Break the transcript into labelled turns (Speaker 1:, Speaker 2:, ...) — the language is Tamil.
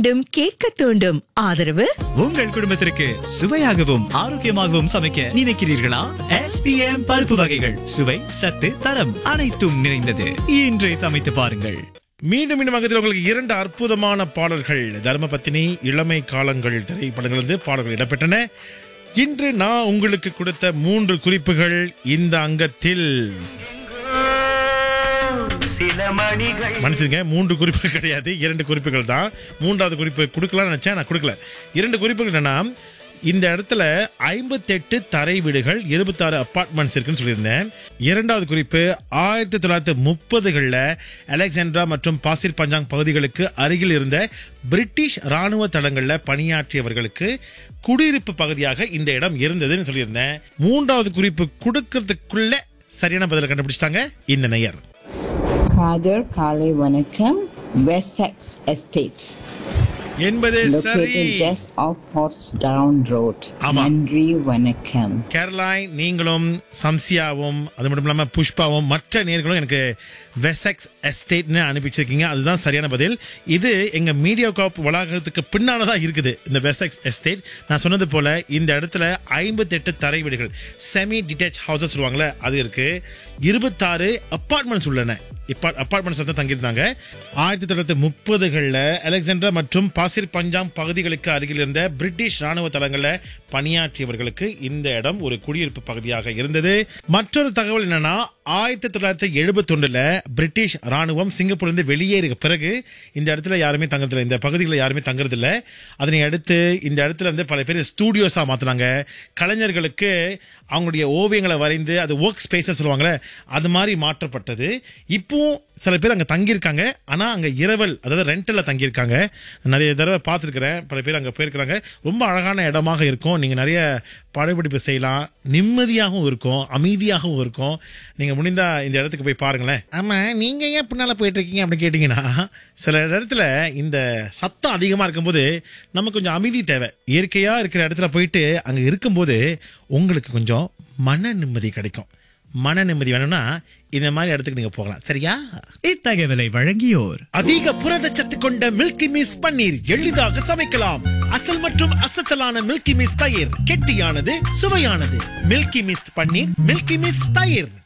Speaker 1: தூண்டும் கேட்க தூண்டும் ஆதரவு
Speaker 2: உங்கள் குடும்பத்திற்கு சுவையாகவும் ஆரோக்கியமாகவும் சமைக்க நினைக்கிறீர்களா SPM பருப்பு வகைகள் சுவை சத்து தரம் அனைத்தும் நிறைந்தது இன்றே சமைத்து பாருங்கள்
Speaker 3: மீண்டும் மீண்டும் அங்கத்தில் உங்களுக்கு இரண்டு அற்புதமான பாடல்கள் தர்மபத்தினி இளமை காலங்கள் திரைப்படங்கள் இருந்து பாடல்கள் இடம்பெற்றன இன்று நான் உங்களுக்கு கொடுத்த மூன்று குறிப்புகள் இந்த அங்கத்தில் மன்னிச்சுங்க மூன்று குறிப்புகள் கிடையாது இரண்டு குறிப்புகள் தான் மூன்றாவது குறிப்பு கொடுக்கலாம்னு நினைச்சேன் நான் கொடுக்கல இரண்டு குறிப்புகள் என்னன்னா இந்த இடத்துல ஐம்பத்தெட்டு தரை வீடுகள் இருபத்தாறு அப்பார்ட்மெண்ட்ஸ் இருக்குன்னு சொல்லியிருந்தேன் இரண்டாவது குறிப்பு ஆயிரத்தி தொள்ளாயிரத்தி முப்பதுகளில் அலெக்சாண்ட்ரா மற்றும் பாசிர் பஞ்சாங் பகுதிகளுக்கு அருகில் இருந்த பிரிட்டிஷ் ராணுவ தளங்களில் பணியாற்றியவர்களுக்கு குடியிருப்பு பகுதியாக இந்த இடம் இருந்ததுன்னு சொல்லியிருந்தேன் மூன்றாவது குறிப்பு கொடுக்கறதுக்குள்ள சரியான பதிலை கண்டுபிடிச்சிட்டாங்க இந்த நேயர்
Speaker 4: காதர் காலை வணக்கம் வெசெக்ஸ் எஸ்டேட்
Speaker 3: என்பது சரி
Speaker 4: located just off Portsdown Road.
Speaker 3: ஆமா.
Speaker 4: நன்றி வணக்கம்
Speaker 3: கேரளாய் நீங்களும் சம்சியாவும் அது மட்டும் இல்லாம புஷ்பாவும் மற்ற நேர்களும் எனக்கு வெசெக்ஸ் எஸ்டேட்னு அனுப்பிச்சிருக்கீங்க அதுதான் சரியான பதில் இது எங்க மீடியா காப் வளாகத்துக்கு பின்னாலதான் இருக்குது இந்த வெசெக்ஸ் எஸ்டேட் நான் சொன்னது போல இந்த இடத்துல ஐம்பத்தெட்டு தரை வீடுகள் செமி டிட்டாச் ஹவுசஸ் சொல்லுவாங்கல்ல அது இருக்கு இருபத்தாறு அப்பார்ட்மெண்ட்ஸ் உள்ளன அப்பார்ட்மெண்ட்ஸ் வந்து தங்கியிருந்தாங்க ஆயிரத்தி தொள்ளாயிரத்தி முப்பதுகளில் அலெக்சாண்டரா மற்றும் பாசிர் பஞ்சாங் பகுதிகளுக்கு அருகில் இருந்த பிரிட்டிஷ் ராணுவ தளங்களில் பணியாற்றியவர்களுக்கு இந்த இடம் ஒரு குடியிருப்பு பகுதியாக இருந்தது மற்றொரு தகவல் என்னன்னா ஆயிரத்தி தொள்ளாயிரத்தி எழுபத்தி ஒன்றுல பிரிட்டிஷ் ராணுவம் சிங்கப்பூர்லேருந்து வெளியேறிய பிறகு இந்த இடத்துல யாருமே தங்குறதில்ல இந்த பகுதிகளில் யாருமே தங்குறதில்ல அதனை அடுத்து இந்த இடத்துல வந்து பல பேர் ஸ்டூடியோஸா மாத்தினாங்க கலைஞர்களுக்கு அவங்களுடைய ஓவியங்களை வரைந்து அது ஒர்க் ஸ்பேஸஸ் சொல்லுவாங்கல்ல அது மாதிரி மாற்றப்பட்டது இப்போ சில பேர் அங்க தங்கியிருக்காங்க ஆனா அங்க இரவல் அதாவது ரெண்டல்ல தங்கியிருக்காங்க நிறைய தடவை பார்த்துருக்கிறேன் பல பேர் அங்க போயிருக்கிறாங்க ரொம்ப அழகான இடமாக இருக்கும் நீங்க நிறைய படப்பிடிப்பு செய்யலாம் நிம்மதியாகவும் இருக்கும் அமைதியாகவும் இருக்கும் நீங்க முடிந்தா இந்த இடத்துக்கு போய் பாருங்களேன் ஆமா நீங்க ஏன் பின்னால போயிட்டு இருக்கீங்க அப்படின்னு கேட்டீங்கன்னா சில இடத்துல இந்த சத்தம் அதிகமா இருக்கும்போது நமக்கு கொஞ்சம் அமைதி தேவை இயற்கையா இருக்கிற இடத்துல போயிட்டு அங்க இருக்கும்போது உங்களுக்கு கொஞ்சம் மன நிம்மதி கிடைக்கும் மன நிம்மதி வேணும்னா இந்த மாதிரி இடத்துக்கு நீங்க போகலாம் சரியா
Speaker 2: இத்தகவலை வழங்கியோர்
Speaker 3: அதிக புரதச்சத்து கொண்ட மில்கி மிஸ் பன்னீர் எளிதாக சமைக்கலாம் அசல் மற்றும் அசத்தலான மில்கி மிஸ் தயிர் கெட்டியானது சுவையானது Milky Mist paneer Milky Mist தயிர்